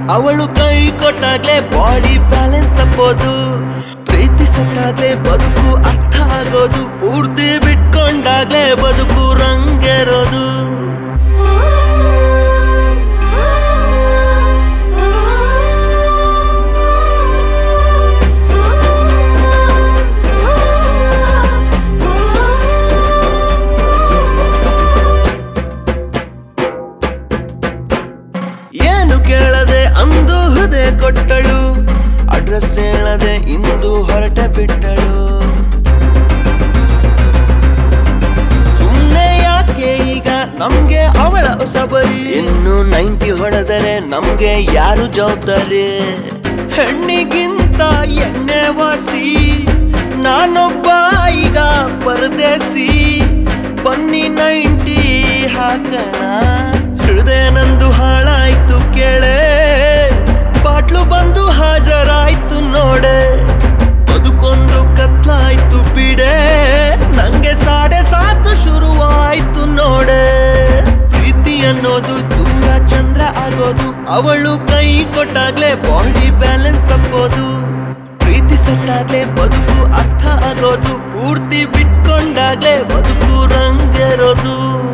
ಅವಳು ಕೈ ಕೊಟ್ಟಾಗ್ಲೇ body balance ತಪ್ಪೋದು ಪ್ರೀತಿ ಸತ್ತಾಗ್ಲೇ ಬದುಕು ಅರ್ಥ ಆಗೋದು ಪೂರ್ತಿ ಬಿಟ್ಕೊಂಡಾಗ್ಲೇ ಬದುಕು ರಂಗೇರೋದು ಏನು ಕೇಳದೆ ಅಂದು ಹೃದಯ ಕೊಟ್ಟಳು ಅಡ್ರೆಸ್ ಹೇಳದೆ ಇಂದು ಹೊರಟ ಬಿಟ್ಟಳು ಸುಮ್ನೆ ಯಾಕೆ ಈಗ ನಮ್ಗೆ ಅವಳ ಹೊಸಬರಿ ಇನ್ನು ನೈಂಟಿ ಹೊಡೆದರೆ ನಮ್ಗೆ ಯಾರು ಜವಾಬ್ದಾರಿ ಹೆಣ್ಣಿಗಿಂತ ಎಣ್ಣೆ ವಾಸಿ ನಾನೊಬ್ಬ ಈಗ ಪರದೇಸಿ ಬನ್ನಿ ನೈಂಟಿ ಹಾಕಣ ಹೃದಯ ನಂದು ಹಾಳಾಯ್ತು ಕೇಳೆ ಬಾಟ್ಲು ಬಂದು ಹಾಜರಾಯ್ತು ನೋಡೆ ಬದುಕೊಂದು ಕತ್ಲಾಯ್ತು ಬಿಡೆ ನಂಗೆ ಸಾಡೆ ಸಾತು ಶುರುವಾಯ್ತು ನೋಡೆ ಪ್ರೀತಿ ಅನ್ನೋದು ದೂರ ಚಂದ್ರ ಆಗೋದು ಅವಳು ಕೈ ಕೊಟ್ಟಾಗ್ಲೇ ಬಾಡಿ ಬ್ಯಾಲೆನ್ಸ್ ತಪ್ಪೋದು ಪ್ರೀತಿ ಸತ್ತಾಗ್ಲೇ ಬದುಕು ಅರ್ಥ ಆಗೋದು ಪೂರ್ತಿ ಬಿಟ್ಕೊಂಡಾಗ್ಲೇ ಬದುಕು ರಂಗೇರೋದು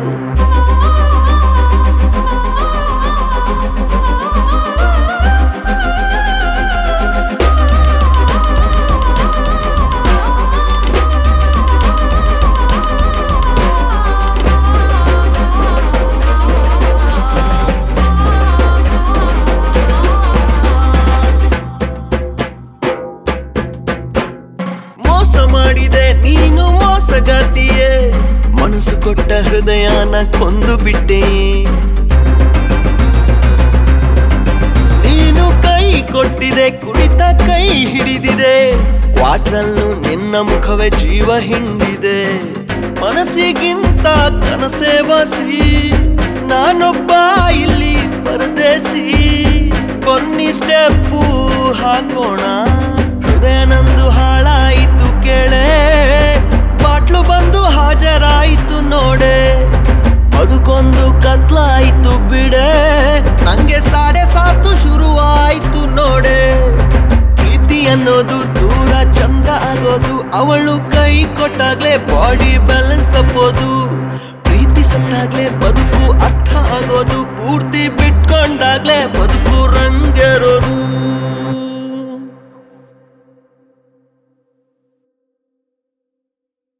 ಮೋಸ ಮಾಡಿದೆ ನೀನು ಮೋಸಗಾತಿಯೇ ಮನಸ್ಸು ಕೊಟ್ಟ ಹೃದಯನ ಕೊಂದು ಬಿಟ್ಟೆ ನೀನು ಕೈ ಕೊಟ್ಟಿದೆ ಕುಣಿತ ಕೈ ಹಿಡಿದಿದೆ ಕ್ವಾಟ್ರಲ್ಲೂ ನಿನ್ನ ಮುಖವೇ ಜೀವ ಹಿಂಡಿದೆ ಮನಸ್ಸಿಗಿಂತ ಕನಸೇ ವಾಸಿ ನಾನೊಬ್ಬ ಇಲ್ಲಿ ಪರದೇಸಿ ಕೊನ್ನಿ ಸ್ಟೆಪ್ಪು ಹಾಕೋಣ ಹೃದಯ ನಂದು ಹಾಳಾಯಿತು ಕೇಳೆ ಬಾಟ್ಲು ಬಂದು ಹಾಜರಾಯಿತು ನೋಡೆ ಬದುಕೊಂದು ಕತ್ಲಾಯ್ತು ಬಿಡೆ ನಂಗೆ ಸಾಡೆ ಸಾತು ಶುರುವಾಯ್ತು ನೋಡೆ ಪ್ರೀತಿ ಅನ್ನೋದು ದೂರ ಚಂದ್ರ ಆಗೋದು ಅವಳು ಕೈ ಕೊಟ್ಟಾಗ್ಲೇ ಬಾಡಿ ಬ್ಯಾಲೆನ್ಸ್ ತಪ್ಪೋದು ಪ್ರೀತಿ ಸತ್ತಾಗ್ಲೇ ಬದುಕು ಅರ್ಥ ಆಗೋದು ಪೂರ್ತಿ ಬಿಟ್ಕೊಂಡಾಗ್ಲೇ ಬದುಕು